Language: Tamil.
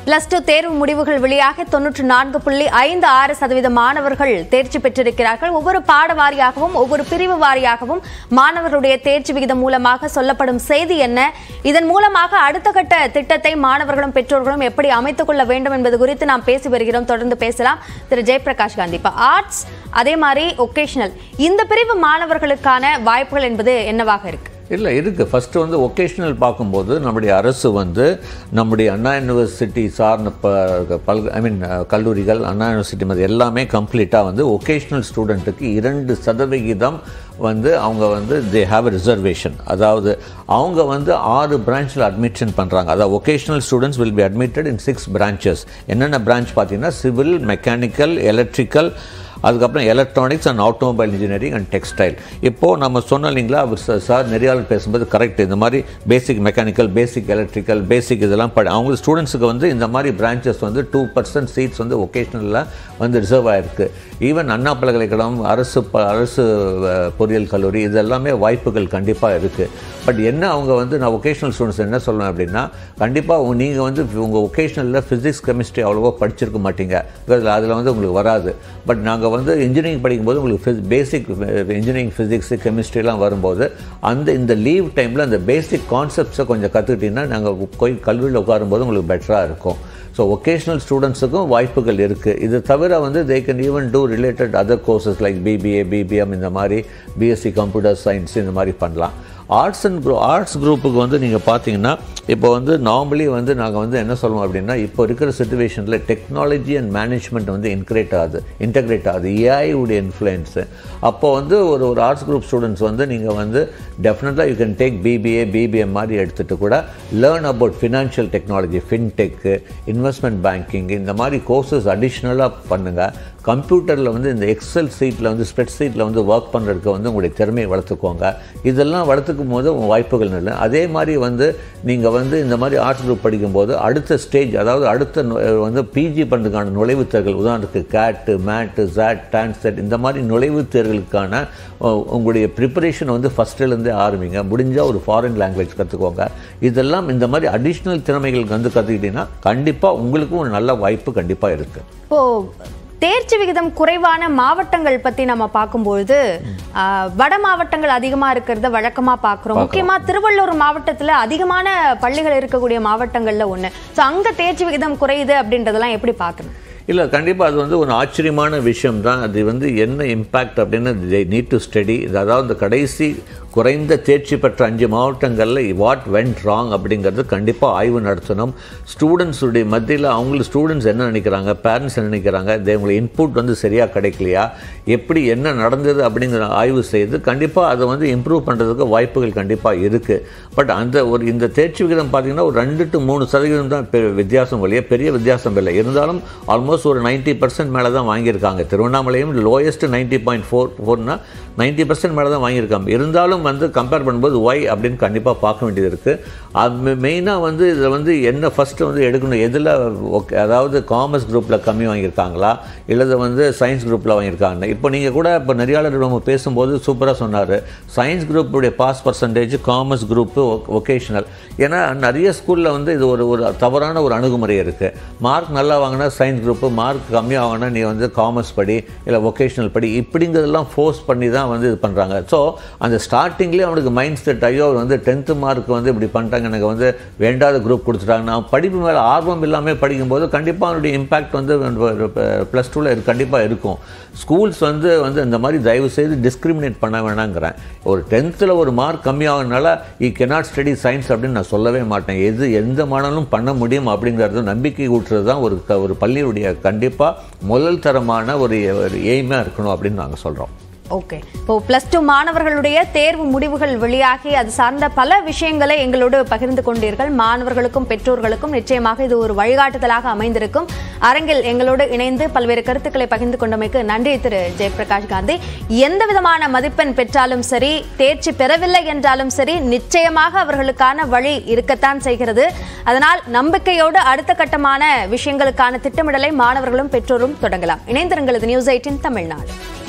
பிளஸ் டூ தேர்வு முடிவுகள் வெளியாக தொன்னூற்று நான்கு புள்ளி ஐந்து ஆறு சதவீத மாணவர்கள் தேர்ச்சி பெற்றிருக்கிறார்கள் ஒவ்வொரு பாட வாரியாகவும் ஒவ்வொரு பிரிவு வாரியாகவும் மாணவர்களுடைய தேர்ச்சி விகிதம் மூலமாக சொல்லப்படும் செய்தி என்ன இதன் மூலமாக அடுத்த கட்ட திட்டத்தை மாணவர்களும் பெற்றோர்களும் எப்படி அமைத்துக் கொள்ள வேண்டும் என்பது குறித்து நாம் பேசி வருகிறோம் தொடர்ந்து பேசலாம் திரு ஜெயபிரகாஷ் காந்தி இப்ப ஆர்ட்ஸ் அதே மாதிரி ஒகேஷனல் இந்த பிரிவு மாணவர்களுக்கான வாய்ப்புகள் என்பது என்னவாக இருக்கு இல்லை இருக்குது ஃபஸ்ட்டு வந்து ஒகேஷ்னல் பார்க்கும்போது நம்முடைய அரசு வந்து நம்முடைய அண்ணா யூனிவர்சிட்டி சார்ந்த ப பல் ஐ மீன் கல்லூரிகள் அண்ணா யூனிவர்சிட்டி மாதிரி எல்லாமே கம்ப்ளீட்டாக வந்து ஒகேஷ்னல் ஸ்டூடெண்ட்டுக்கு இரண்டு சதவிகிதம் வந்து அவங்க வந்து தே ஹாவ் ரிசர்வேஷன் அதாவது அவங்க வந்து ஆறு பிரான்ச்சில் அட்மிஷன் பண்ணுறாங்க அதாவது vocational students will be admitted in six branches என்னென்ன பிரான்ச் பார்த்தீங்கன்னா சிவில் மெக்கானிக்கல் எலக்ட்ரிக்கல் அதுக்கப்புறம் electronics and automobile engineering and textile இப்போது நம்ம சொன்னோம் இல்லைங்களா அவர் சார் சார் நிறைய ஆள் பேசும்போது கரெக்ட் இந்த மாதிரி பேசிக் மெக்கானிக்கல் பேசிக் எலக்ட்ரிக்கல் பேசிக் இதெல்லாம் படி அவங்க ஸ்டூடெண்ட்ஸுக்கு வந்து இந்த மாதிரி பிரான்ச்சஸ் வந்து டூ பர்சன்ட் சீட்ஸ் வந்து ஒகேஷ்னலில் வந்து ரிசர்வ் ஆகிருக்கு ஈவன் அண்ணா பல்கலைக்கழகம் அரசு ப அரசு அஹ், பொறியியல் கல்லூரி இது எல்லாமே வாய்ப்புகள் கண்டிப்பாக இருக்குது பட் என்ன அவங்க வந்து நான் ஒகேஷ்னல் ஸ்டூடெண்ட்ஸ் என்ன சொல்லுவேன் அப்படின்னா கண்டிப்பாக நீங்கள் வந்து உங்கள் ஒகேஷ்னலில் ஃபிசிக்ஸ் கெமிஸ்ட்ரி அவ்வளோவா படிச்சிருக்க மாட்டீங்க பிகாஸ் அதில் வந்து உங்களுக்கு வராது பட் நாங்கள் வந்து இன்ஜினியரிங் படிக்கும்போது உங்களுக்கு பேசிக் இன்ஜினியரிங் ஃபிசிக்ஸ் கெமிஸ்ட்ரிலாம் வரும்போது அந்த இந்த லீவ் டைமில் அந்த பேசிக் கான்செப்ட்ஸை கொஞ்சம் கற்றுக்கிட்டிங்கன்னா நாங்கள் போய் கல்வியில் உட்காரும்போது உங்களுக்கு பெட்டராக இருக்கும் ஸோ ஒகேஷ்னல் ஸ்டூடெண்ட்ஸுக்கும் வாய்ப்புகள் இருக்குது இது தவிர வந்து they can even do related other courses like BBA BBM இந்த மாதிரி பிஎஸ்சி கம்ப்யூட்டர் சயின்ஸ் இந்த மாதிரி பண்ணலாம் ஆர்ட்ஸ் அண்ட் குரூ ஆர்ட்ஸ் குரூப்புக்கு வந்து நீங்கள் பார்த்தீங்கன்னா இப்போ வந்து நார்மலி வந்து நாங்கள் வந்து என்ன சொல்லுவோம் அப்படின்னா இப்போ இருக்கிற சுச்சுவேஷனில் டெக்னாலஜி அண்ட் மேனேஜ்மெண்ட் வந்து இன்க்ரேட் ஆகுது இன்டகிரேட் ஆகுது ஏஐ உடைய இன்ஃப்ளூயன்ஸு அப்போ வந்து ஒரு ஒரு ஆர்ட்ஸ் குரூப் ஸ்டூடெண்ட்ஸ் வந்து நீங்கள் வந்து டெஃபினட்டாக you can take BBA BBM மாதிரி எடுத்துகிட்டு கூட learn about financial technology fintech investment banking இந்த மாதிரி கோர்சஸ் அடிஷ்னலாக பண்ணுங்கள் கம்ப்யூட்டரில் வந்து இந்த எக்ஸல் சீட்டில் வந்து ஸ்ப்ரெட் சீட்டில் வந்து ஒர்க் பண்ணுறதுக்கு வந்து உங்களுடைய திறமையை வளர்த்துக்கோங்க இதெல்லாம் வளர்த்துக்கும் போது உங்கள் வாய்ப்புகள் நல்ல அதே மாதிரி வந்து நீங்கள் வந்து இந்த மாதிரி ஆர்ட்ஸ் குரூப் படிக்கும்போது அடுத்த ஸ்டேஜ் அதாவது அடுத்த நு- வந்து பிஜி பண்ணுறதுக்கான நுழைவுத் தேர்வுகள் உதாரணத்துக்கு கேட்டு மேட்டு ஜாட் டான்செட் இந்த மாதிரி நுழைவுத் தேர்வுகளுக்கான அஹ், உங்களுடைய ப்ரிப்பரேஷன் வந்து ஃபஸ்ட்டிலேருந்தே ஆரம்பிங்க முடிஞ்சால் ஒரு ஃபாரின் லாங்குவேஜ் கற்றுக்கோங்க இதெல்லாம் இந்த மாதிரி அடிஷ்னல் திறமைகள் வந்து கற்றுக்கிட்டீங்கன்னா கண்டிப்பாக உங்களுக்கும் ஒரு நல்ல வாய்ப்பு கண்டிப்பாக இருக்குது இப்போ தேர்ச்சி விகிதம் குறைவான மாவட்டங்கள் பத்தி நம்ம பார்க்கும்பொழுது ஆஹ், வட மாவட்டங்கள் அதிகமா இருக்கிறத வழக்கமா பார்க்கிறோம் முக்கியமா திருவள்ளூர் மாவட்டத்துல அதிகமான பள்ளிகள் இருக்கக்கூடிய மாவட்டங்கள்ல ஒண்ணு சோ அங்க தேர்ச்சி விகிதம் குறையுது அப்படின்றதெல்லாம் எப்படி பார்க்கணும் இல்லை கண்டிப்பாக அது வந்து ஒரு ஆச்சரியமான விஷயம் தான் அது வந்து என்ன இம்பேக்ட் அப்படின்னு நீட் டு ஸ்டடி அதாவது இந்த கடைசி குறைந்த தேர்ச்சி பெற்ற அஞ்சு மாவட்டங்களில் வாட் வென்ட் ராங் அப்படிங்கிறது கண்டிப்பாக ஆய்வு நடத்தணும் ஸ்டூடெண்ட்ஸுடைய மத்தியில் அவங்களுக்கு ஸ்டூடெண்ட்ஸ் என்ன நினைக்கிறாங்க பேரண்ட்ஸ் என்ன நினைக்கிறாங்க உங்களுக்கு இன்புட் வந்து சரியாக கிடைக்கலையா எப்படி என்ன நடந்தது அப்படிங்கிற ஆய்வு செய்து கண்டிப்பாக அதை வந்து இம்ப்ரூவ் பண்ணுறதுக்கு வாய்ப்புகள் கண்டிப்பாக இருக்குது பட் அந்த ஒரு இந்த தேர்ச்சி விகிதம் பார்த்தீங்கன்னா ஒரு ரெண்டு டு மூணு சதவீதம் தான் பெ- வித்தியாசம் வழியே பெரிய வித்தியாசம் இல்லை இருந்தாலும் ஆல்மோஸ்ட் ஒரு நைன்ட்டி பர்சன்ட் மேலே தான் வாங்கியிருக்காங்க திருவண்ணாமலையும் லோயஸ்ட் நைன்ட்டி பாயிண்ட் ஃபோர் ஃபோர்னா நைன்ட்டி பர்சன்ட் மேலே தான் வாங்கியிருக்காங்க இருந்தாலும் வந்து கம்பேர் பண்ணும்போது ஒய் அப்படின்னு கண்டிப்பாக பார்க்க வேண்டியது இருக்குது மெயினாக வந்து இதில் வந்து என்ன ஃபஸ்ட்டு வந்து எடுக்கணும் எதில் ஓகே அதாவது காமர்ஸ் குரூப்பில் கம்மி வாங்கியிருக்காங்களா இல்லது வந்து சயின்ஸ் குரூப்பில் வாங்கியிருக்காங்க இப்போ நீங்கள் கூட இப்போ நெறியாளர் நம்ம பேசும்போது சூப்பராக சொன்னார் சயின்ஸ் குரூப்புடைய pass percentage commerce group vocational ஏன்னா நிறைய ஸ்கூலில் வந்து இது ஒரு ஒரு தவறான ஒரு அணுகுமுறை இருக்குது மார்க் நல்லா வாங்கினா சயின்ஸ் குரூப்பு மார்க் கம்மியாக வாங்கினா நீ வந்து காமர்ஸ் படி இல்லை ஒகேஷனல் படி இப்படிங்கிறதெல்லாம் ஃபோர்ஸ் பண்ணி தான் வந்து இது பண்ணுறாங்க ஸோ அந்த ஸ்டார்டிங்லேயே அவனுக்கு மைண்ட் செட் ஐயோ அவர் வந்து டென்த்து மார்க் வந்து இப்படி பண்ணிட்டாங்க எனக்கு வந்து வேண்டாத குரூப் கொடுத்துட்டாங்க நான் படிப்பு மேலே ஆர்வம் இல்லாமல் படிக்கும்போது கண்டிப்பாக அவனுடைய இம்பாக்ட் வந்து ப்ளஸ் டூவில் கண்டிப்பாக இருக்கும் ஸ்கூல்ஸ் வந்து வந்து இந்த மாதிரி தயவு செய்து டிஸ்கிரிமினேட் பண்ண வேணாங்கிறேன் ஒரு டென்த்தில் ஒரு மார்க் கம்மியாகனால ஈ கெனாட் ஸ்டடி சயின்ஸ் அப்படின்னு நான் சொல்லவே மாட்டேன் எது எந்த மாணவனும் பண்ண முடியும் அப்படிங்கிறது நம்பிக்கை ஊட்டுறது தான் ஒரு க- ஒரு பள்ளியுடைய கண்டிப்பாக முதல் தரமான ஒரு ஒரு எய்மாக இருக்கணும் அப்படின்னு நாங்கள் சொல்கிறோம் ஓகே இப்போ பிளஸ் டூ மாணவர்களுடைய தேர்வு முடிவுகள் வெளியாகி அது சார்ந்த பல விஷயங்களை எங்களோடு பகிர்ந்து கொண்டீர்கள் மாணவர்களுக்கும் பெற்றோர்களுக்கும் நிச்சயமாக இது ஒரு வழிகாட்டுதலாக அமைந்திருக்கும் அரங்கில் எங்களோடு இணைந்து பல்வேறு கருத்துக்களை பகிர்ந்து கொண்டமைக்கு நன்றி திரு ஜெயபிரகாஷ் காந்தி எந்த விதமான மதிப்பெண் பெற்றாலும் சரி தேர்ச்சி பெறவில்லை என்றாலும் சரி நிச்சயமாக அவர்களுக்கான வழி இருக்கத்தான் செய்கிறது அதனால் நம்பிக்கையோடு அடுத்த கட்டமான விஷயங்களுக்கான திட்டமிடலை மாணவர்களும் பெற்றோரும் தொடங்கலாம் இணைந்திருங்களது நியூஸ் எயிட்டின் தமிழ்நாடு